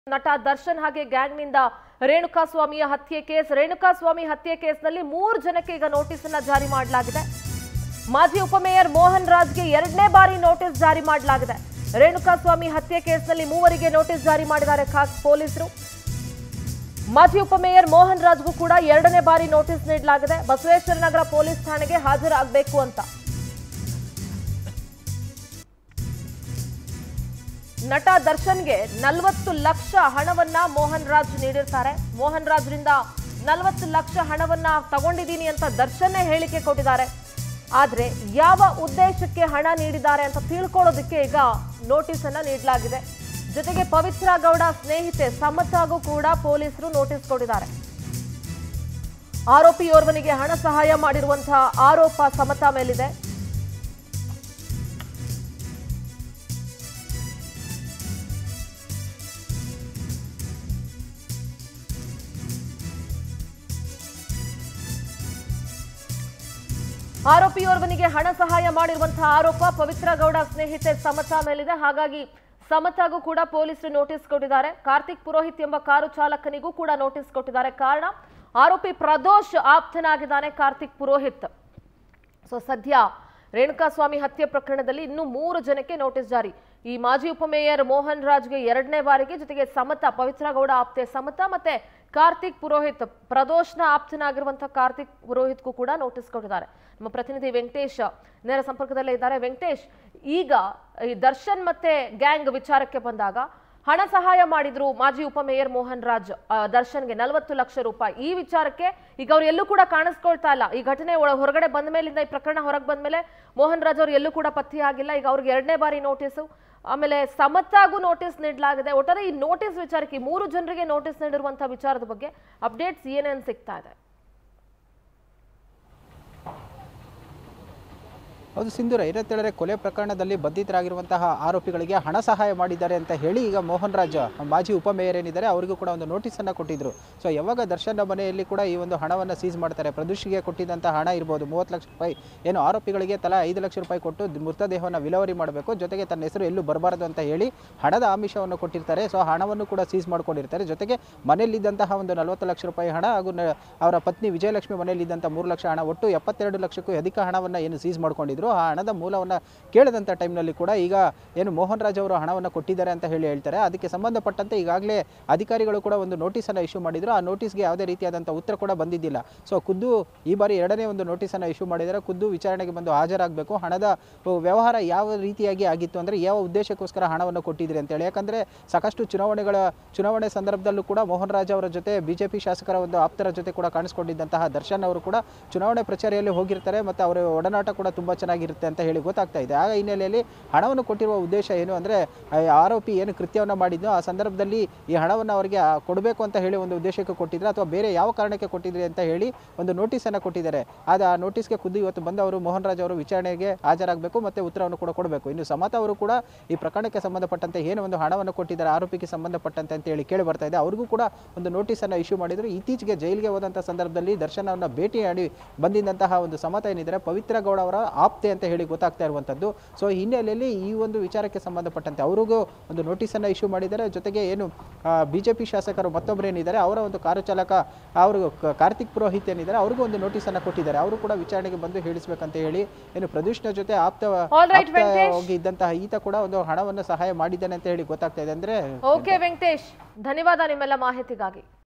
ನಟ ದರ್ಶನ್ ಹಾಗೆ ಗ್ಯಾಂಗ್ನಿಂದ ರೇಣುಕಾ ಸ್ವಾಮಿಯ ಹತ್ಯೆ ಕೇಸ್ ರೇಣುಕಾ ಸ್ವಾಮಿ ಹತ್ಯೆ ಕೇಸ್ನಲ್ಲಿ ಮೂರು ಜನಕ್ಕೆ ಈಗ ನೋಟಿಸ್ ಅನ್ನ ಜಾರಿ ಮಾಡಲಾಗಿದೆ ಮಾಜಿ ಉಪಮೇಯರ್ ಮೋಹನ್ ರಾಜ್ಗೆ ಎರಡನೇ ಬಾರಿ ನೋಟಿಸ್ ಜಾರಿ ಮಾಡಲಾಗಿದೆ ರೇಣುಕಾ ಸ್ವಾಮಿ ಹತ್ಯೆ ಕೇಸ್ನಲ್ಲಿ ಮೂವರಿಗೆ ನೋಟಿಸ್ ಜಾರಿ ಮಾಡಿದ್ದಾರೆ ಖಾಸ್ ಪೊಲೀಸರು ಮಾಜಿ ಉಪಮೇಯರ್ ಮೋಹನ್ ರಾಜ್ಗೂ ಕೂಡ ಎರಡನೇ ಬಾರಿ ನೋಟಿಸ್ ನೀಡಲಾಗಿದೆ ಬಸವೇಶ್ವರ ನಗರ ಪೊಲೀಸ್ ಠಾಣೆಗೆ ಹಾಜರಾಗಬೇಕು ಅಂತ ನಟ ದರ್ಶನ್ಗೆ ನಲವತ್ತು ಲಕ್ಷ ಹಣವನ್ನ ಮೋಹನ್ ರಾಜ್ ನೀಡಿರ್ತಾರೆ ಮೋಹನ್ ರಾಜ್ರಿಂದ ನಲವತ್ತು ಲಕ್ಷ ಹಣವನ್ನ ತಗೊಂಡಿದ್ದೀನಿ ಅಂತ ದರ್ಶನ್ನೇ ಹೇಳಿಕೆ ಕೊಟ್ಟಿದ್ದಾರೆ ಆದ್ರೆ ಯಾವ ಉದ್ದೇಶಕ್ಕೆ ಹಣ ನೀಡಿದ್ದಾರೆ ಅಂತ ತಿಳ್ಕೊಳ್ಳೋದಕ್ಕೆ ಈಗ ನೋಟಿಸ್ ಅನ್ನ ನೀಡಲಾಗಿದೆ ಜೊತೆಗೆ ಪವಿತ್ರ ಗೌಡ ಸ್ನೇಹಿತೆ ಸಮತಾಗೂ ಕೂಡ ಪೊಲೀಸರು ನೋಟಿಸ್ ಕೊಟ್ಟಿದ್ದಾರೆ ಆರೋಪಿಯೋರ್ವನಿಗೆ ಹಣ ಸಹಾಯ ಮಾಡಿರುವಂತಹ ಆರೋಪ ಸಮತಾ ಮೇಲಿದೆ ಆರೋಪಿಯೋರ್ವನಿಗೆ ಹಣ ಸಹಾಯ ಮಾಡಿರುವಂತಹ ಆರೋಪ ಪವಿತ್ರ ಗೌಡ ಸ್ನೇಹಿತೆ ಸಮತಾ ಮೇಲಿದೆ ಹಾಗಾಗಿ ಸಮತಾಗೂ ಕೂಡ ಪೊಲೀಸರು ನೋಟಿಸ್ ಕೊಟ್ಟಿದ್ದಾರೆ ಕಾರ್ತಿಕ್ ಪುರೋಹಿತ್ ಎಂಬ ಕಾರು ಚಾಲಕನಿಗೂ ಕೂಡ ನೋಟಿಸ್ ಕೊಟ್ಟಿದ್ದಾರೆ ಕಾರಣ ಆರೋಪಿ ಪ್ರದೋಷ್ ಆಪ್ತನಾಗಿದ್ದಾನೆ ಕಾರ್ತಿಕ್ ಪುರೋಹಿತ್ ಸೊ ಸದ್ಯ ರೇಣುಕಾಸ್ವಾಮಿ ಹತ್ಯೆ ಪ್ರಕರಣದಲ್ಲಿ ಇನ್ನೂ ಮೂರು ಜನಕ್ಕೆ ನೋಟಿಸ್ ಜಾರಿ ಈ ಮಾಜಿ ಉಪಮೇಯರ್ ಮೋಹನ್ ರಾಜ್ಗೆ ಎರಡನೇ ಬಾರಿಗೆ ಜೊತೆಗೆ ಸಮತ ಪವಿತ್ರ ಗೌಡ ಆಪ್ತೆ ಸಮತ ಮತ್ತೆ ಕಾರ್ತಿಕ್ ಪುರೋಹಿತ್ ಪ್ರದೋಷ್ನ ಆಪ್ತನಾಗಿರುವಂತಹ ಕಾರ್ತಿಕ್ ಪುರೋಹಿತ್ಗೂ ಕೂಡ ನೋಟಿಸ್ ಕೊಟ್ಟಿದ್ದಾರೆ ನಮ್ಮ ಪ್ರತಿನಿಧಿ ವೆಂಕಟೇಶ್ ನೇರ ಸಂಪರ್ಕದಲ್ಲೇ ಇದ್ದಾರೆ ವೆಂಕಟೇಶ್ ಈಗ ಈ ದರ್ಶನ್ ಮತ್ತೆ ಗ್ಯಾಂಗ್ ವಿಚಾರಕ್ಕೆ ಬಂದಾಗ ಹಣ ಸಹಾಯ ಮಾಡಿದ್ರು ಮಾಜಿ ಉಪಮೇಯರ್ ಮೋಹನ್ ರಾಜ್ ಆ, ದರ್ಶನ್ಗೆ ನಲವತ್ತು ಲಕ್ಷ ರೂಪಾಯಿ ಈ ವಿಚಾರಕ್ಕೆ ಈಗ ಅವ್ರು ಎಲ್ಲೂ ಕೂಡ ಕಾಣಿಸ್ಕೊಳ್ತಾ ಇಲ್ಲ ಈ ಘಟನೆ ಒಳ ಹೊರಗಡೆ ಬಂದ ಮೇಲಿಂದ ಈ ಪ್ರಕರಣ ಹೊರಗೆ ಬಂದ ಮೇಲೆ ಮೋಹನ್ ರಾಜ್ ಅವ್ರು ಎಲ್ಲೂ ಕೂಡ ಪತ್ತೆಯಾಗಿಲ್ಲ ಈಗ ಅವ್ರಿಗೆ ಎರಡನೇ ಬಾರಿ ನೋಟಿಸು ಆಮೇಲೆ ಸಮತ್ತಾಗೂ ನೋಟಿಸ್ ನೀಡಲಾಗಿದೆ ಒಟ್ಟಾರೆ ಈ ನೋಟಿಸ್ ವಿಚಾರಕ್ಕೆ ಈ ಮೂರು ಜನರಿಗೆ ನೋಟಿಸ್ ನೀಡಿರುವಂತಹ ವಿಚಾರದ ಬಗ್ಗೆ ಅಪ್ಡೇಟ್ಸ್ ಏನೇನು ಸಿಗ್ತಾ ಇದೆ ಹೌದು ಸಿಂಧೂರ ಏನಂತೇಳಿದ್ರೆ ಕೊಲೆ ಪ್ರಕರಣದಲ್ಲಿ ಬಂಧಿತರಾಗಿರುವಂತಹ ಆರೋಪಿಗಳಿಗೆ ಹಣ ಸಹಾಯ ಮಾಡಿದ್ದಾರೆ ಅಂತ ಹೇಳಿ ಈಗ ಮೋಹನ್ ರಾಜ್ ಮಾಜಿ ಉಪಮೇಯರ್ ಏನಿದ್ದಾರೆ ಅವರಿಗೂ ಕೂಡ ಒಂದು ನೋಟಿಸನ್ನು ಕೊಟ್ಟಿದ್ರು ಸೊ ಯಾವಾಗ ದರ್ಶನ್ ಮನೆಯಲ್ಲಿ ಕೂಡ ಈ ಒಂದು ಹಣವನ್ನು ಸೀಸ್ ಮಾಡ್ತಾರೆ ಪ್ರದೂಷಿಗೆ ಕೊಟ್ಟಿದ್ದಂಥ ಹಣ ಇರ್ಬೋದು ಮೂವತ್ತು ಲಕ್ಷ ರೂಪಾಯಿ ಏನು ಆರೋಪಿಗಳಿಗೆ ತಲಾ ಐದು ಲಕ್ಷ ರೂಪಾಯಿ ಕೊಟ್ಟು ದ್- ಮೃತದೇಹವನ್ನು ವಿಲೇವಾರಿ ಮಾಡಬೇಕು ಜೊತೆಗೆ ತನ್ನ ಹೆಸರು ಎಲ್ಲೂ ಬರಬಾರದು ಅಂತ ಹೇಳಿ ಹಣದ ಆಮಿಷವನ್ನು ಕೊಟ್ಟಿರ್ತಾರೆ ಸೊ ಹಣವನ್ನು ಕೂಡ ಸೀಸ್ ಮಾಡ್ಕೊಂಡಿರ್ತಾರೆ ಜೊತೆಗೆ ಮನೆಯಲ್ಲಿದ್ದಂತಹ ಒಂದು ನಲವತ್ತು ಲಕ್ಷ ರೂಪಾಯಿ ಹಣ ಹಾಗೂ ನ- ಅವರ ಪತ್ನಿ ವಿಜಯಲಕ್ಷ್ಮಿ ಮನೆಯಲ್ಲಿದ್ದಂಥ ಮೂರು ಲಕ್ಷ ಹಣ ಒಟ್ಟು ಎಪ್ಪತ್ತೆರಡು ಲಕ್ಷಕ್ಕೂ ಅಧಿಕ ಹಣವನ್ನು ಏನು ಸೀಸ್ ಮಾಡ್ಕೊಂಡಿದ್ರು ಆ ಹಣದ ಮೂಲವನ್ನು ಕೇಳಿದಂಥ ಟೈಮ್ನಲ್ಲಿ ಕೂಡ ಈಗ ಏನು ಮೋಹನ್ ರಾಜ್ ಅವರು ಹಣವನ್ನು ಕೊಟ್ಟಿದ್ದಾರೆ ಅಂತ ಹೇಳಿ ಹೇಳ್ತಾರೆ ಅದಕ್ಕೆ ಸಂಬಂಧಪಟ್ಟಂತೆ ಈಗಾಗಲೇ ಅಧಿಕಾರಿಗಳು ಕೂಡ ಒಂದು ನೋಟಿಸನ್ನು ಇಶ್ಯೂ ಮಾಡಿದ್ರು ಆ ನೋಟಿಸ್ಗೆ ಯಾವುದೇ ರೀತಿಯಾದಂಥ ಉತ್ತರ ಕೂಡ ಬಂದಿದ್ದಿಲ್ಲ ಸೊ ಖುದ್ದು ಈ ಬಾರಿ ಎರಡನೇ ಒಂದು ನೋಟಿಸನ್ನು ಇಶ್ಯೂ ಮಾಡಿದರೆ ಖುದ್ದು ವಿಚಾರಣೆಗೆ ಬಂದು ಹಾಜರಾಗಬೇಕು ಹಣದ ಉ, ವ್ಯವಹಾರ ಯಾವ ರೀತಿಯಾಗಿ ಆಗಿತ್ತು ಅಂದರೆ ಯಾವ ಉದ್ದೇಶಕ್ಕೋಸ್ಕರ ಹಣವನ್ನು ಕೊಟ್ಟಿದ್ರಿ ಅಂತೇಳಿ ಯಾಕಂದರೆ ಸಾಕಷ್ಟು ಚುನಾವಣೆಗಳ ಚುನಾವಣೆ ಸಂದರ್ಭದಲ್ಲೂ ಕೂಡ ಮೋಹನ್ ರಾಜ್ ಅವರ ಜೊತೆ ಬಿಜೆಪಿ ಶಾಸಕರ ಒಂದು ಆಪ್ತರ ಜೊತೆ ಕೂಡ ಕಾಣಿಸ್ಕೊಂಡಿದ್ದಂತಹ ದರ್ಶನ್ ಅವರು ಕೂಡ ಚುನಾವಣೆ ಪ್ರಚಾರಿಯಲ್ಲಿ ಹೋಗಿರ್ತಾರೆ ಮತ್ತು ಅವರ ಒಡನಾಟ ಕೂಡ ತುಂಬ ಚೆನ್ನಾಗಿರುತ್ತೆ ಅಂತ ಹೇಳಿ ಗೊತ್ತಾಗ್ತಾ ಇದೆ ಆ ಹಿನ್ನೆಲೆಯಲ್ಲಿ ಹಣವನ್ನು ಕೊಟ್ಟಿರುವ ಉದ್ದೇಶ ಏನು ಅಂದರೆ ಆರೋಪಿ ಏನು ಕೃತ್ಯವನ್ನು ಮಾಡಿದ್ನೋ ಆ ಸಂದರ್ಭದಲ್ಲಿ ಈ ಹಣವನ್ನು ಅವರಿಗೆ ಆ, ಕೊಡಬೇಕು ಅಂತ ಹೇಳಿ ಒಂದು ಉದ್ದೇಶಕ್ಕೆ ಕೊಟ್ಟಿದ್ರೆ ಅಥವಾ ಬೇರೆ ಯಾವ ಕಾರಣಕ್ಕೆ ಕೊಟ್ಟಿದ್ರಿ ಅಂತ ಹೇಳಿ ಒಂದು ನೋಟಿಸನ್ನು ಕೊಟ್ಟಿದ್ದಾರೆ ಆದ ಆ ನೋಟಿಸ್ಗೆ ಖುದ್ದು ಇವತ್ತು ಬಂದು ಅವರು ಮೋಹನ್ ರಾಜ್ ಅವರು ವಿಚಾರಣೆಗೆ ಹಾಜರಾಗಬೇಕು ಮತ್ತು ಉತ್ತರವನ್ನು ಕೂಡ ಕೊಡಬೇಕು ಇನ್ನು ಸಮತ ಅವರು ಕೂಡ ಈ ಪ್ರಕರಣಕ್ಕೆ ಸಂಬಂಧಪಟ್ಟಂತೆ ಏನು ಒಂದು ಹಣವನ್ನು ಕೊಟ್ಟಿದ್ದಾರೆ ಆರೋಪಿಗೆ ಸಂಬಂಧಪಟ್ಟಂತೆ ಅಂತ ಹೇಳಿ ಕೇಳಿ ಬರ್ತಾ ಇದೆ ಅವ್ರಿಗೂ ಕೂಡ ಒಂದು ನೋಟಿಸನ್ನು ಇಶ್ಯೂ ಮಾಡಿದ್ರು ಇತ್ತೀಚೆಗೆ ಜೈಲಿಗೆ ಹೋದಂಥ ಸಂದರ್ಭದಲ್ಲಿ ದರ್ಶನವನ್ನು ಭೇಟಿಯಾಡಿ ಬಂದಿದ್ದಂತಹ ಒಂದು ಸಮತ ಏನಿದ್ದಾರೆ ಪವಿತ್ರ ಗೌಡ ಅವರ ಆಪ್ತೆ ಅಂತ ಹೇಳಿ ಗೊತ್ತಾಗ್ತಾ ಇರುವಂಥದ್ದು ಸೊ ಈ ಹಿನ್ನೆಲೆಯಲ್ಲಿ ಈ ಒಂದು ವಿಚಾರಕ್ಕೆ ಸಂಬಂಧಪಟ್ಟಂತೆ ಅವ್ರಿಗೂ ಒಂದು ನೋಟಿಸನ್ನು ಇಶ್ಯೂ ಮಾಡಿದ್ದಾರೆ ಜೊತೆಗೆ ಏನು ಬಿಜೆಪಿ ಶಾಸಕರು ಮತ್ತೊಬ್ಬರು ಏನಿದ್ದಾರೆ ಅವರ ಒಂದು ಕಾರು ಚಾಲಕ ಅವರು ಕ- ಕಾರ್ತಿಕ್ ಪುರೋಹಿತ್ ಏನಿದ್ದಾರೆ ಅವ್ರಿಗೂ ಒಂದು ನೋಟಿಸನ್ನು ಕೊಟ್ಟಿದ್ದಾರೆ ಅವರು ಕೂಡ ವಿಚಾರಣೆಗೆ ಬಂದು ಹೇಳಿಸ್ಬೇಕಂತ ಹೇಳಿ ಏನು ಪ್ರದೂಷ್ನ ಜೊತೆ ಆಪ್ತ All right, ಆಪ್ತ ವೆಂಕಟೇಶ್. ಹೋಗಿ ಇದ್ದಂತಹ ಈತ ಕೂಡ ಒಂದು ಹಣವನ್ನು ಸಹಾಯ ಮಾಡಿದ್ದಾನೆ ಅಂತ ಹೇಳಿ ಗೊತ್ತಾಗ್ತಾ ಇದೆ ಅಂದ್ರೆ ಓಕೆ ವೆಂಕಟೇಶ್ ಧನ್ಯವಾದ ನಿಮ್ಮೆಲ್ಲ ಮಾಹಿತಿಗಾಗಿ